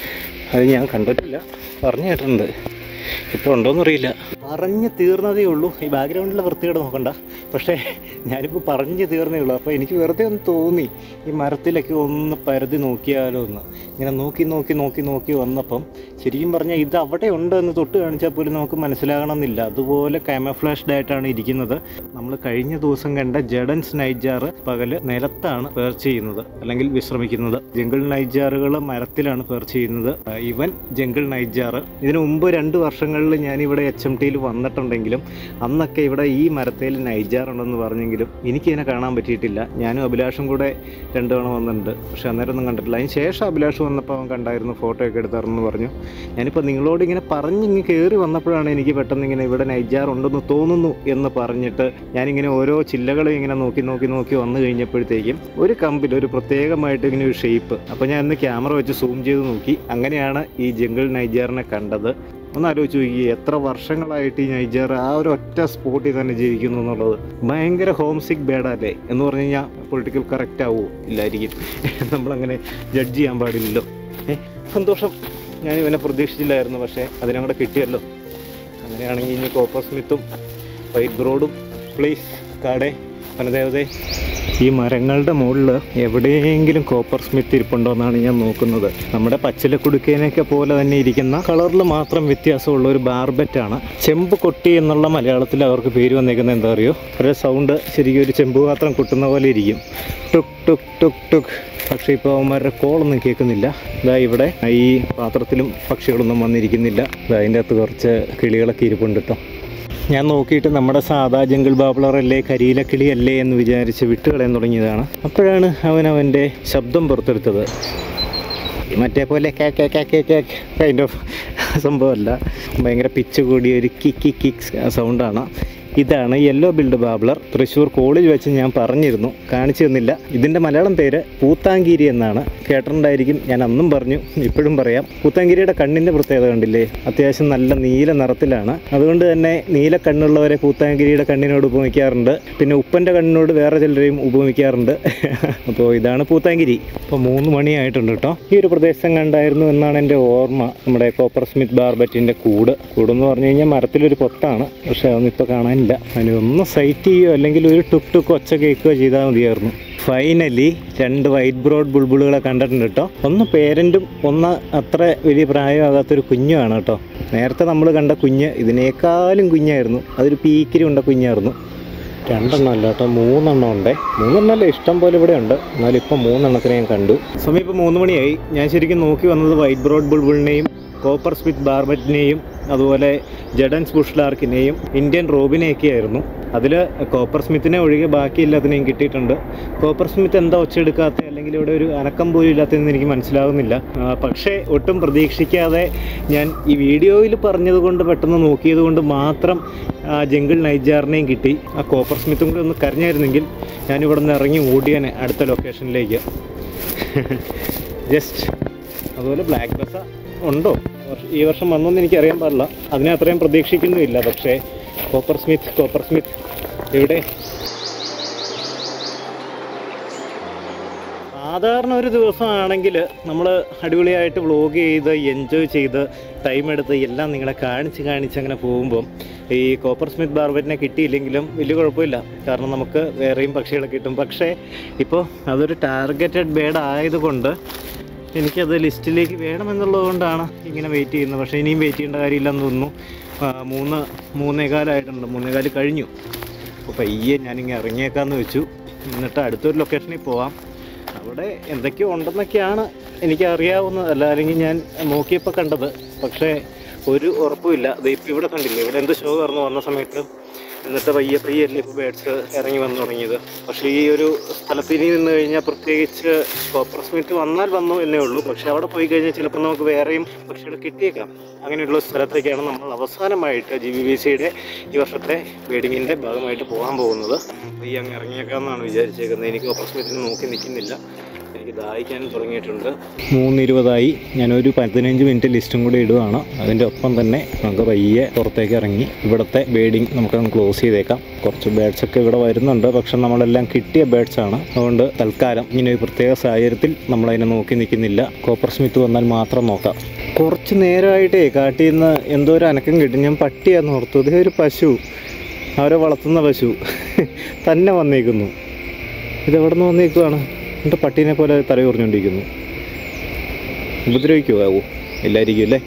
അത് ഞാൻ കണ്ടിട്ടില്ല പറഞ്ഞു കേട്ടിട്ടുണ്ട് ഇപ്പോൾ ഉണ്ടോയെന്നറിയില്ല പറഞ്ഞു തീർന്നതേ ഉള്ളൂ ഈ ബാക്ക്ഗ്രൗണ്ടിലെ വൃത്തികേട് നോക്കണ്ട പക്ഷേ ഞാനിപ്പോൾ പറഞ്ഞു തീർന്നേ ഉള്ളൂ അപ്പോൾ എനിക്ക് വെറുതെ ഒന്ന് തോന്നി ഈ മരത്തിലൊക്കെ ഒന്ന് പരതി നോക്കിയാലോ എന്ന് ഇങ്ങനെ നോക്കി നോക്കി നോക്കി നോക്കി വന്നപ്പം ശരിക്കും പറഞ്ഞാൽ ഇത് അവിടെ ഉണ്ട് എന്ന് തൊട്ട് കാണിച്ചാൽ പോലും നമുക്ക് മനസ്സിലാകണമെന്നില്ല അതുപോലെ കാമഫ്ലാഷ്ഡ് ആയിട്ടാണ് ഇരിക്കുന്നത് നമ്മൾ കഴിഞ്ഞ ദിവസം കണ്ട ജഡൻസ് നൈജാർ പകല് നിലത്താണ് പേർച്ച് ചെയ്യുന്നത് അല്ലെങ്കിൽ വിശ്രമിക്കുന്നത് ജംഗിൾ നൈജാറുകൾ മരത്തിലാണ് പേർച്ച് ചെയ്യുന്നത് ആ, ഇവൻ ജംഗിൾ നൈജാർ ഇതിനു മുമ്പ് രണ്ട് വർഷങ്ങളിൽ ഞാനിവിടെ എച്ച് എം ടിയിൽ വന്നിട്ടുണ്ടെങ്കിലും അന്നൊക്കെ ഇവിടെ ഈ മരത്തേൽ നൈജാർ ഉണ്ടെന്ന് പറഞ്ഞെങ്കിലും എനിക്കിതിനെ കാണാൻ പറ്റിയിട്ടില്ല ഞാനും അഭിലാഷും കൂടെ രണ്ട് തവണ വന്നിട്ടുണ്ട് പക്ഷെ അന്നേരം ഒന്നും കണ്ടിട്ടില്ല അതിന് ശേഷം അഭിലാഷ് വന്നപ്പോൾ അവൻ കണ്ടായിരുന്നു ഫോട്ടോ ഒക്കെ എടുത്തായിരുന്നു പറഞ്ഞു ഞാനിപ്പോൾ നിങ്ങളോട് ഇങ്ങനെ പറഞ്ഞ് ഇങ്ങനെ കയറി വന്നപ്പോഴാണ് എനിക്ക് പെട്ടെന്ന് ഇങ്ങനെ ഇവിടെ നൈജാർ ഉണ്ടെന്ന് തോന്നുന്നു എന്ന് പറഞ്ഞിട്ട് ഞാനിങ്ങനെ ഓരോ ചില്ലകളും ഇങ്ങനെ നോക്കി നോക്കി നോക്കി വന്നു കഴിഞ്ഞപ്പോഴത്തേക്കും ഒരു കമ്പിൽ ഒരു പ്രത്യേകമായിട്ട് ഇങ്ങനെ ഒരു ഷേപ്പ് അപ്പോൾ ഞാൻ ഇന്ന് ക്യാമറ വെച്ച് സൂം ചെയ്ത് നോക്കി അങ്ങനെയാണ് ഈ ജംഗിൾ നൈജാറിനെ കണ്ടത് ഒന്ന് ആലോചിച്ച് നോക്കി എത്ര വർഷങ്ങളായിട്ട് ഈ നൈജർ ആ ഒരു ഒറ്റ സ്പോട്ടിൽ തന്നെ ജീവിക്കുന്നു എന്നുള്ളത് ഭയങ്കര ഹോം സിക്ക് ബേഡല്ലേ എന്ന് പറഞ്ഞു കഴിഞ്ഞാൽ പൊളിറ്റിക്കൽ കറക്റ്റ് ആവുമോ ഇല്ലായിരിക്കും നമ്മളങ്ങനെ ജഡ്ജ് ചെയ്യാൻ പാടില്ലല്ലോ ഏ സന്തോഷം ഞാൻ ഇവനെ പ്രതീക്ഷിച്ചില്ലായിരുന്നു പക്ഷേ അതിനെ കൂടെ കിട്ടിയല്ലോ അങ്ങനെയാണെങ്കിൽ ഇനി കോപ്പർ സ്മിത്തും വൈറ്റ് ബ്രോഡും പ്ലീസ് കാടേ വനദേവതേ ഈ മരങ്ങളുടെ മുകളിൽ എവിടെയെങ്കിലും കോപ്പർ സ്മിത്ത് ഇരിപ്പുണ്ടോ എന്നാണ് ഞാൻ നോക്കുന്നത് നമ്മുടെ പച്ചില കുടുക്കേനൊക്കെ പോലെ തന്നെ ഇരിക്കുന്ന കളറിൽ മാത്രം വ്യത്യാസമുള്ള ഒരു ബാർബറ്റാണ് ചെമ്പ് കൊട്ടി എന്നുള്ള മലയാളത്തിൽ അവർക്ക് പേര് വന്നേക്കുന്നത് എന്താ അറിയോ ഒരു സൗണ്ട് ശരിക്കും ഒരു ചെമ്പ് പാത്രം കൊട്ടുന്ന പോലെ ഇരിക്കും ടുക് ടുക് ടുക് ടുക് പക്ഷേ ഇപ്പോൾ അവന്മാരുടെ കോളൊന്നും കേൾക്കുന്നില്ല ഇതാ ഇവിടെ ഈ പാത്രത്തിലും പക്ഷികളൊന്നും വന്നിരിക്കുന്നില്ല ഇതാ അതിൻ്റെ അകത്ത് കുറച്ച് കിളികളൊക്കെ ഇരിപ്പുണ്ട് കേട്ടോ ഞാൻ നോക്കിയിട്ട് നമ്മുടെ സാധാ ജംഗിൾ ബാബ്ലർ അല്ലേ കരിയിലക്കിളി അല്ലേ എന്ന് വിചാരിച്ച് വിട്ടുകളയാൻ തുടങ്ങിയതാണ് അപ്പോഴാണ് അവൻ അവൻ്റെ ശബ്ദം പുറത്തെടുത്തത് മറ്റേ പോലെ കേ കേ കേ കേ കേ കൈൻഡ് ഓഫ് സംഭവമല്ല ഭയങ്കര പിച്ച് കൂടിയ ഒരു കിക്ക് കിക്ക് സൗണ്ടാണ് ഇതാണ് yellow billed babbler Thrissur college വെച്ച് ഞാൻ പറഞ്ഞിരുന്നു കാണിച്ചു തന്നില്ല ഇതിൻ്റെ മലയാളം പേര് പൂത്താങ്കിരി എന്നാണ് കേട്ടിട്ടുണ്ടായിരിക്കും ഞാൻ അന്നും പറഞ്ഞു ഇപ്പോഴും പറയാം പൂത്താങ്കിരിയുടെ കണ്ണിൻ്റെ പ്രത്യേകത കണ്ടില്ലേ അത്യാവശ്യം നല്ല നീല നിറത്തിലാണ് അതുകൊണ്ട് തന്നെ നീല കണ്ണുള്ളവരെ പൂത്താങ്കിരിയുടെ കണ്ണിനോട് ഉപമിക്കാറുണ്ട് പിന്നെ ഉപ്പൻ്റെ കണ്ണിനോട് വേറെ ചിലരെയും ഉപമിക്കാറുണ്ട് അപ്പോൾ ഇതാണ് പൂത്താങ്കിരി ഇപ്പോൾ മൂന്ന് മണിയായിട്ടുണ്ട് കേട്ടോ ഈ ഒരു പ്രദേശം കണ്ടായിരുന്നു എന്നാണ് എൻ്റെ ഓർമ്മ നമ്മുടെ കോപ്പർ സ്മിത്ത് ബാർബറ്റിൻ്റെ കൂട് കൂടെന്ന് പറഞ്ഞു കഴിഞ്ഞാൽ മരത്തിലൊരു പൊത്താണ് പക്ഷേ അതൊന്നും ഇപ്പോൾ കാണാനില്ല അതിനൊന്ന് സൈറ്റ് ചെയ്യുകയോ അല്ലെങ്കിൽ ഒരു ടുക്ക് ടുക്ക് ഒച്ച കേൾക്കുകയോ ചെയ്താൽ മതിയായിരുന്നു ഫൈനലി രണ്ട് വൈറ്റ് ബ്രോഡ് ബുൾബുളുകളെ കണ്ടിട്ടുണ്ട് കേട്ടോ ഒന്ന് പേരൻറ്റും ഒന്ന് അത്ര വലിയ പ്രായമാകാത്തൊരു കുഞ്ഞുമാണ് കേട്ടോ നേരത്തെ നമ്മൾ കണ്ട കുഞ്ഞ് ഇതിനേക്കാളും കുഞ്ഞായിരുന്നു അതൊരു പീക്കിരി ഉണ്ട കുഞ്ഞായിരുന്നു രണ്ടെണ്ണം അല്ല കേട്ടോ മൂന്നെണ്ണം ഉണ്ടേ മൂന്നെണ്ണമല്ല ഇഷ്ടം പോലെ ഇവിടെ ഉണ്ട് എന്നാലും ഇപ്പം മൂന്നെണ്ണത്തിനെ ഞാൻ കണ്ടു സമയം ഇപ്പം മൂന്ന് മണിയായി ഞാൻ ശരിക്കും നോക്കി വന്നത് വൈറ്റ് ബ്രോഡ് ബുൾബുളിനെയും കോപ്പർ സ്മിത്ത് ബാർബറ്റിനെയും അതുപോലെ ജഡൻസ് ബുഷ്ലാർക്കിനെയും ഇന്ത്യൻ റോബിനെയൊക്കെ ആയിരുന്നു അതിൽ കോപ്പർ സ്മിത്തിനെ ഒഴികെ ബാക്കി എല്ലാത്തിനെയും കിട്ടിയിട്ടുണ്ട് കോപ്പർ സ്മിത്ത് എന്താ ഒച്ചെടുക്കാത്ത അല്ലെങ്കിൽ ഇവിടെ ഒരു അനക്കം പോലും ഇല്ലാത്തതെന്ന് എനിക്ക് മനസ്സിലാവുന്നില്ല ആ, പക്ഷേ ഒട്ടും പ്രതീക്ഷിക്കാതെ ഞാൻ ഈ വീഡിയോയിൽ പറഞ്ഞത് കൊണ്ട് പെട്ടെന്ന് നോക്കിയത് കൊണ്ട് മാത്രം ആ ജംഗിൾ നൈജാറിനെയും കിട്ടി ആ കോപ്പർ സ്മിത്തും കൂടി ഒന്ന് കരഞ്ഞായിരുന്നെങ്കിൽ ഞാനിവിടെ നിന്ന് ഇറങ്ങി ഓടിയാനെ അടുത്ത ലൊക്കേഷനിലേക്ക് ജസ്റ്റ് അതുപോലെ ബ്ലാക്ക് ബസ ഉണ്ടോ വർഷ- ഈ വർഷം വന്നൊന്നും എനിക്കറിയാൻ പാടില്ല അതിനെ അത്രയും പ്രതീക്ഷിക്കുന്നുമില്ല പക്ഷേ കോപ്പർ സ്മിത്ത് കോപ്പർ സ്മിത്ത് ഇവിടെ സാധാരണ ഒരു ദിവസമാണെങ്കിൽ നമ്മൾ അടിപൊളിയായിട്ട് വ്ളോഗ് ചെയ്ത് എൻജോയ് ചെയ്ത് ടൈം എടുത്ത് എല്ലാം നിങ്ങളെ കാണിച്ച് കാണിച്ച് അങ്ങനെ പോകുമ്പം ഈ കോപ്പർ സ്മിത്ത് ബാർബറ്റിനെ കിട്ടിയില്ലെങ്കിലും വലിയ കുഴപ്പമില്ല കാരണം നമുക്ക് വേറെയും പക്ഷികളെ കിട്ടും പക്ഷേ ഇപ്പോൾ അതൊരു ടാർഗറ്റഡ് ബേഡ് ആയതുകൊണ്ട് എനിക്കത് ലിസ്റ്റിലേക്ക് വേണമെന്നുള്ളത് കൊണ്ടാണ് ഇങ്ങനെ വെയിറ്റ് ചെയ്യുന്നത് പക്ഷേ ഇനിയും വെയിറ്റ് ചെയ്യേണ്ട കാര്യമില്ലെന്ന് തോന്നുന്നു ആ, മൂന്ന് മൂന്നേകാലായിട്ടുണ്ട് മൂന്നേകാല് കഴിഞ്ഞു അപ്പോൾ പയ്യെ ഞാനിങ്ങനെ ഇറങ്ങിയേക്കാന്ന് വെച്ചു എന്നിട്ട് അടുത്തൊരു ലൊക്കേഷനിൽ പോവാം അവിടെ എന്തൊക്കെയോ ഉണ്ടെന്നൊക്കെയാണ് എനിക്ക് അറിയാവുന്നത് അല്ല അല്ലെങ്കിൽ ഞാൻ നോക്കിയപ്പോൾ കണ്ടത് പക്ഷേ ഒരു ഉറപ്പുമില്ല ഇത് ഇപ്പോൾ ഇവിടെ കണ്ടില്ലേ ഇവിടെ എന്ത് ഷോ കറന്ന് വന്ന സമയത്ത് എന്നിട്ട് പയ്യെ പയ്യെ അല്ലേ ഇപ്പോൾ ബേഡ്സ് ഇറങ്ങി വന്നു തുടങ്ങിയത് പക്ഷേ ഈ ഒരു സ്ഥലത്ത് ഇനി നിന്ന് കഴിഞ്ഞാൽ പ്രത്യേകിച്ച് കോപ്പർ സ്മിത്ത് വന്നാൽ വന്നു എന്നേ ഉള്ളൂ പക്ഷേ അവിടെ പോയി കഴിഞ്ഞാൽ ചിലപ്പോൾ നമുക്ക് വേറെയും പക്ഷികൾ കിട്ടിയേക്കാം അങ്ങനെയുള്ള സ്ഥലത്തേക്കാണ് നമ്മൾ അവസാനമായിട്ട് ജി ബി ബി സിയുടെ ഈ വർഷത്തെ ബീഡിങ്ങിൻ്റെ ഭാഗമായിട്ട് പോകാൻ പോകുന്നത് ഈ അങ്ങ് ഇറങ്ങിയേക്കാമെന്നാണ് വിചാരിച്ചേക്കുന്നത് എനിക്ക് കോപ്പർ സ്മിത്തിന് നോക്കി നിൽക്കുന്നില്ല എനിക്ക് ദാഹിക്കാനും തുടങ്ങിയിട്ടുണ്ട് മൂന്ന് ഇരുപതായി ഞാനൊരു പതിനഞ്ച് മിനിറ്റ് ലിസ്റ്റും കൂടി ഇടുകയാണ് അതിൻ്റെ ഒപ്പം തന്നെ നമുക്ക് പയ്യെ പുറത്തേക്ക് ഇറങ്ങി ഇവിടുത്തെ ബേഡിങ് നമുക്കങ്ങ് ക്ലോസ് ചെയ്തേക്കാം കുറച്ച് ബേഡ്സ് ഒക്കെ ഇവിടെ വരുന്നുണ്ട് പക്ഷെ നമ്മളെല്ലാം കിട്ടിയ ബേഡ്സ് ആണ് അതുകൊണ്ട് തൽക്കാലം ഇങ്ങനെ ഒരു പ്രത്യേക സാഹചര്യത്തിൽ നമ്മളതിനെ നോക്കി നിൽക്കുന്നില്ല കോപ്പർ സ്മിത്ത് വന്നാൽ മാത്രം നോക്കാം കുറച്ച് നേരമായിട്ടേ കാട്ടിൽ നിന്ന് എന്തോ ഒരു അനക്കം കിട്ടി ഞാൻ പട്ടിയാന്ന് ഓർത്തു ഇതേ ഒരു പശു അവരെ വളർത്തുന്ന പശു തന്നെ വന്നേക്കുന്നു ഇതെവിടെ നിന്ന് വന്നേക്കുവാണ് എൻ്റെ പട്ടീനെ പോലെ തലയുറിഞ്ഞുകൊണ്ടിരിക്കുന്നു ഉപദ്രവിക്കുമോ ആവോ ഇല്ലായിരിക്കും അല്ലേ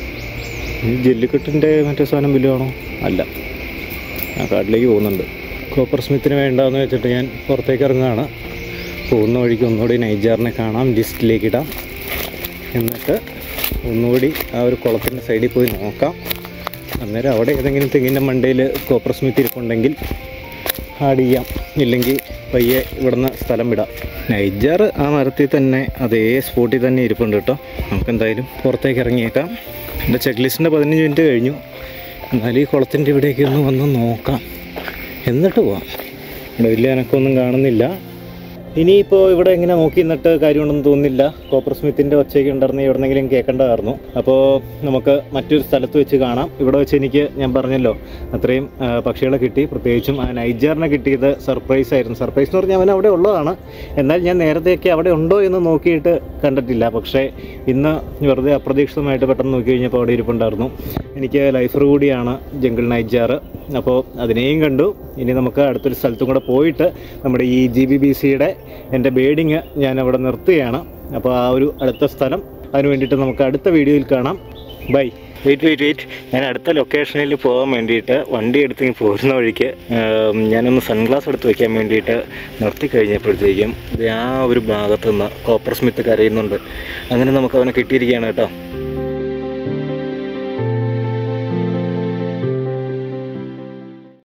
ഈ ജെല്ലിക്കെട്ടിൻ്റെ മറ്റേ സാധനം വല്ലതുമാണോ അല്ല ഞാൻ കാട്ടിലേക്ക് പോകുന്നുണ്ട് കോപ്പർ സ്മിത്തിന് വേണ്ടാന്ന് വെച്ചിട്ട് ഞാൻ പുറത്തേക്ക് ഇറങ്ങുകയാണ് പോകുന്ന വഴിക്ക് ഒന്നുകൂടി നൈജാറിനെ കാണാം ലിസ്റ്റിലേക്ക് ഇടാം എന്നിട്ട് ഒന്നുകൂടി ആ ഒരു കുളത്തിൻ്റെ സൈഡിൽ പോയി നോക്കാം അന്നേരം അവിടെ ഏതെങ്കിലും തെങ്ങിൻ്റെ മണ്ടയിൽ കോപ്പർ സ്മിത്ത് ഇരിപ്പുണ്ടെങ്കിൽ ആഡ് ചെയ്യാം ഇല്ലെങ്കിൽ പയ്യെ ഇവിടുന്ന് സ്ഥലം വിടാം നൈജർ ആ മരത്തിൽ തന്നെ അതേ സ്പോട്ടിൽ തന്നെ ഇരിപ്പുണ്ട് കേട്ടോ നമുക്ക് എന്തായാലും പുറത്തേക്ക് ഇറങ്ങിയേക്കാം എൻ്റെ ചെക്ക് ലിസ്റ്റിൻ്റെ പതിനഞ്ച് മിനിറ്റ് കഴിഞ്ഞു എന്നാലും ഈ കുളത്തിൻ്റെ ഇവിടേക്ക് ഒന്ന് വന്ന് നോക്കാം എന്നിട്ട് പോവാം ഇവിടെ വലിയ അനക്കമൊന്നും കാണുന്നില്ല ഇനിയിപ്പോൾ ഇവിടെ ഇങ്ങനെ നോക്കി നിന്നിട്ട് കാര്യമുണ്ടെന്ന് തോന്നുന്നില്ല കോപ്പർ സ്മിത്തിൻ്റെ ഒച്ചയൊക്കെ ഉണ്ടായിരുന്ന എവിടെന്നെങ്കിലും കേൾക്കേണ്ടതായിരുന്നു അപ്പോൾ നമുക്ക് മറ്റൊരു സ്ഥലത്ത് വെച്ച് കാണാം ഇവിടെ വെച്ച് എനിക്ക് ഞാൻ പറഞ്ഞല്ലോ അത്രയും ആ, പക്ഷികളെ കിട്ടി പ്രത്യേകിച്ചും ആ നൈജറിനെ കിട്ടിയത് സർപ്രൈസ് ആയിരുന്നു സർപ്രൈസ് എന്ന് പറഞ്ഞാൽ അവൻ അവിടെ ഉള്ളതാണ് എന്നാൽ ഞാൻ നേരത്തെയൊക്കെ അവിടെ ഉണ്ടോ എന്ന് നോക്കിയിട്ട് കണ്ടിട്ടില്ല പക്ഷേ ഇന്ന് വെറുതെ അപ്രതീക്ഷിതമായിട്ട് പെട്ടെന്ന് നോക്കി കഴിഞ്ഞപ്പോൾ അവിടെ ഇരിപ്പുണ്ടായിരുന്നു എനിക്ക് ലൈഫർ കൂടിയാണ് ജംഗിൾ നൈജാർ അപ്പോൾ അതിനെയും കണ്ടു ഇനി നമുക്ക് അടുത്തൊരു സ്ഥലത്തും കൂടെ പോയിട്ട് നമ്മുടെ ഈ ജി ബി ബി സിയുടെ എൻ്റെ ബേഡിങ് ഞാൻ അവിടെ നിർത്തുകയാണ് അപ്പോൾ ആ ഒരു അടുത്ത സ്ഥലം അതിന് വേണ്ടിയിട്ട് നമുക്ക് അടുത്ത വീഡിയോയിൽ കാണാം ബൈ വെയിറ്റ് വെയിറ്റ് വെയിറ്റ് ഞാൻ അടുത്ത ലൊക്കേഷനിൽ പോകാൻ വേണ്ടിയിട്ട് വണ്ടി എടുത്ത് ഇങ്ങ് പോരുന്ന വഴിക്ക് ആം, ഞാനൊന്ന് സൺഗ്ലാസ് എടുത്ത് വെക്കാൻ വേണ്ടിയിട്ട് നിർത്തി കഴിഞ്ഞപ്പോഴത്തേക്കും ഇത് ആ ഒരു ഭാഗത്തുനിന്ന് കോപ്പർ സ്മിത്ത് കരയുന്നുണ്ട് അങ്ങനെ നമുക്ക് അവനെ കിട്ടിയിരിക്കുകയാണ് കേട്ടോ